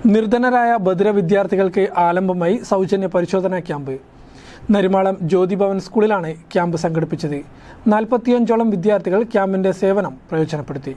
നിർധനരായ ബദിര വിദ്യാർത്ഥികൾക്ക് ആലംബമായി സൗജന്യ പരിശോധനാ ക്യാമ്പ് നരിമാളം ജ്യോതിഭവൻ സ്കൂളിലാണ് ക്യാമ്പ് സംഘടിപ്പിച്ചത് നാൽപ്പത്തിയഞ്ചോളം വിദ്യാർത്ഥികൾ ക്യാമ്പിന്റെ സേവനം പ്രയോജനപ്പെടുത്തി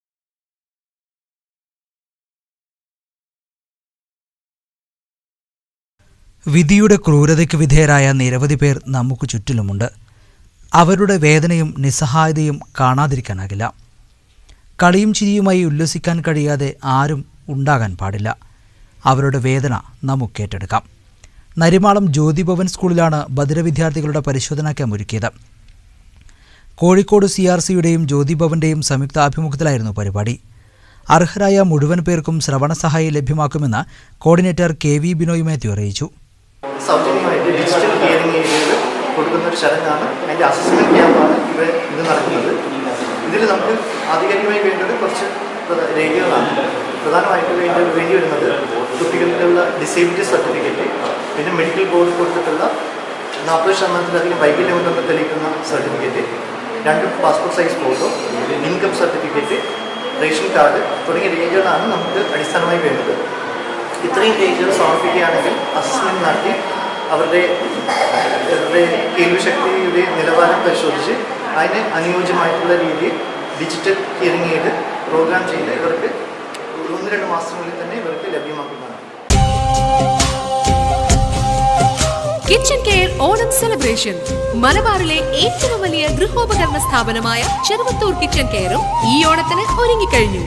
വിധിയുടെ ക്രൂരതയ്ക്ക് വിധേയരായ നിരവധി പേർ നമുക്ക് ചുറ്റിലുമുണ്ട് അവരുടെ വേദനയും നിസ്സഹായതയും കാണാതിരിക്കാനാകില്ല കളിയും ചിരിയുമായി ഉല്ലസിക്കാൻ കഴിയാതെ ആരും ഉണ്ടാകാൻ പാടില്ല അവരുടെ വേദന നമുക്ക് ഏറ്റെടുക്കാം നരിമാളം ജ്യോതിഭവൻ സ്കൂളിലാണ് ബദിര വിദ്യാർത്ഥികളുടെ പരിശോധനാ ക്യാമ്പ് ഒരുക്കിയത് കോഴിക്കോട് സി ആർ സിയുടെയും ജ്യോതിഭവന്റെയും സംയുക്ത ആഭിമുഖ്യത്തിലായിരുന്നു പരിപാടി അർഹരായ മുഴുവൻ പേർക്കും ശ്രവണ സഹായം ലഭ്യമാക്കുമെന്ന് coordinator K V Binoy Mathew അറിയിച്ചു സൗജന്യമായിട്ട് ഡിജിറ്റൽ ഹിയറിംഗ് എയ്ഡുകൾ കൊടുക്കുന്ന ഒരു ചടങ്ങാണ് അതിൻ്റെ അസസ്മെൻറ്റ് ക്യാമ്പാണ് ഇവ ഇത് നടക്കുന്നത് ഇതിൽ നമുക്ക് ആധികാരികമായി വേണ്ടത് കുറച്ച് പ്രധ- രേഖകളാണ് പ്രധാനമായിട്ട് വേണ്ട വേണ്ടി വരുന്നത് കുട്ടികൾക്കുള്ള ഡിസേബിലിറ്റി സർട്ടിഫിക്കറ്റ് പിന്നെ മെഡിക്കൽ ബോർഡ് കൊടുത്തിട്ടുള്ള നാൽപ്പത് ശതമാനത്തിലധികം വൈകല്യമുണ്ടെന്ന് തെളിയിക്കുന്ന സർട്ടിഫിക്കറ്റ് രണ്ട് passport size photo income certificate ration card തുടങ്ങിയ രേഖകളാണ് നമുക്ക് അടിസ്ഥാനമായി വേണ്ടത് ഇത്രയും രേഖകൾ സമർപ്പിക്കുകയാണെങ്കിൽ അസസ്മെൻറ്റ് നടത്തി അവരുടെ അവരുടെ കേൾവിശക്തിയുടെ നിലവാരം പരിശോധിച്ച് അതിന് അനുയോജ്യമായിട്ടുള്ള രീതിയിൽ ഡിജിറ്റൽ ഹിയറിംഗ് എയ്ഡ് പ്രോഗ്രാം ചെയ്ത് ഇവർക്ക് ഒന്ന് രണ്ട് മാസത്തിനുള്ളിൽ തന്നെ ഇവർക്ക് ലഭ്യമാക്കുന്നതാണ് കിച്ചൺ കെയർ ഓണം സെലിബ്രേഷൻ മലബാറിലെ ഏറ്റവും വലിയ ഗൃഹോപകരണ സ്ഥാപനമായ ചെറുവത്തൂർ കിച്ചൺ കെയറും ഈ ഓണത്തിന് ഒരുങ്ങിക്കഴിഞ്ഞു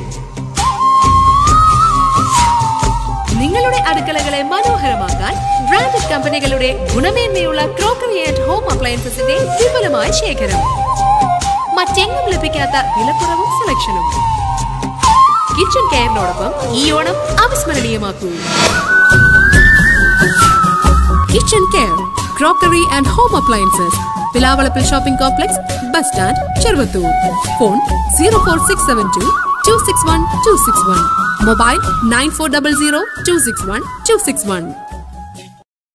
നിങ്ങളുടെ അടുക്കളകളെ മനോഹരമാക്കാൻ ബ്രാൻഡഡ് കമ്പനികളുടെ ഗുണമേന്മയുള്ള ക്രോക്കറി ആൻഡ് ഹോം അപ്ലയൻസസിന്റെ വിപുലമായ ശേഖരം മറ്റെങ്ങും ലഭിക്കാത്ത വിലക്കുറവും സെലക്ഷനും കിച്ചൺ കെയറിനോടൊപ്പം ഈ ഓണം അവിസ്മരണീയമാക്കൂ Kitchen Care crockery and home appliances പിലാവളപ്പിൽ shopping complex bus stand Cheruvathur phone zero four six seven two two six one two six one mobile nine four double zero two six one two six one